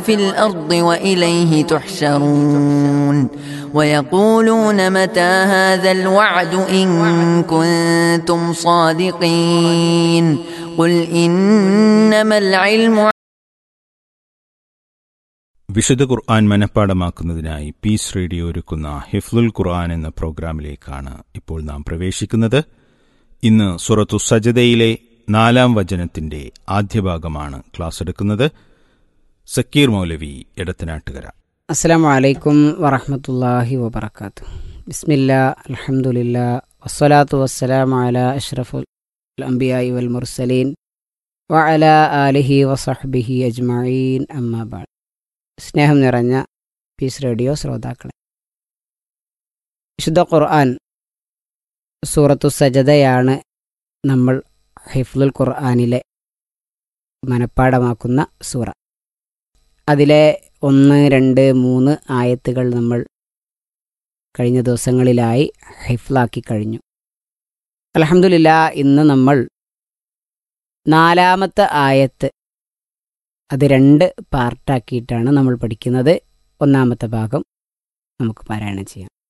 في الأرض وإليه تحشرون ويقولون متى هذا الوعد إن كنتم صادقين قل إنما العلم വിശുദ്ധ ഖുർആൻ മനഃപ്പാടമാക്കുന്നതിനായി piece radio ഒരുക്കുന്ന ഹിഫ്ലുൽ ഖുർആൻ എന്ന പ്രോഗ്രാമിലേക്കാണ് ഇപ്പോൾ നാം പ്രവേശിക്കുന്നത് ഇന്ന് സുറത്തു സജദയിലെ നാലാം വചനത്തിന്റെ ആദ്യ ഭാഗമാണ് ക്ലാസ് എടുക്കുന്നത് സക്കീർ മൗലവി എടത്തനാട്ടുകര അസ്സാം വലൈക്കും വറഹമത്തല്ലാഹി വബർക്കാത്തു ബിസ്മില്ല അലഹമുല്ല വസ്സലാത്തു വസ്സലാം അല അഷ്റഫുൽ അംബിയായി വൽ മുർസലീൻ വഅല ആലിഹി വസഹ്ബിഹി അജ്മഈൻ അമ്മാബാൾ സ്നേഹം നിറഞ്ഞ പീസ് റേഡിയോ ശ്രോതാക്കളെ വിശുദ്ധ ഖുർആൻ സൂറത്തു സജദയാണ് നമ്മൾ ഹിഫ്ലുൽ ഖുർആനിലെ മനഃപ്പാടമാക്കുന്ന സൂറ അതിലെ ഒന്ന് രണ്ട് മൂന്ന് ആയത്തുകൾ നമ്മൾ കഴിഞ്ഞ ദിവസങ്ങളിലായി ഹിഫ്ലാക്കി കഴിഞ്ഞു അലഹമുല്ല ഇന്ന് നമ്മൾ നാലാമത്തെ ആയത്ത് അത് രണ്ട് പാർട്ടാക്കിയിട്ടാണ് നമ്മൾ പഠിക്കുന്നത് ഒന്നാമത്തെ ഭാഗം നമുക്ക് പാരായണം ചെയ്യാം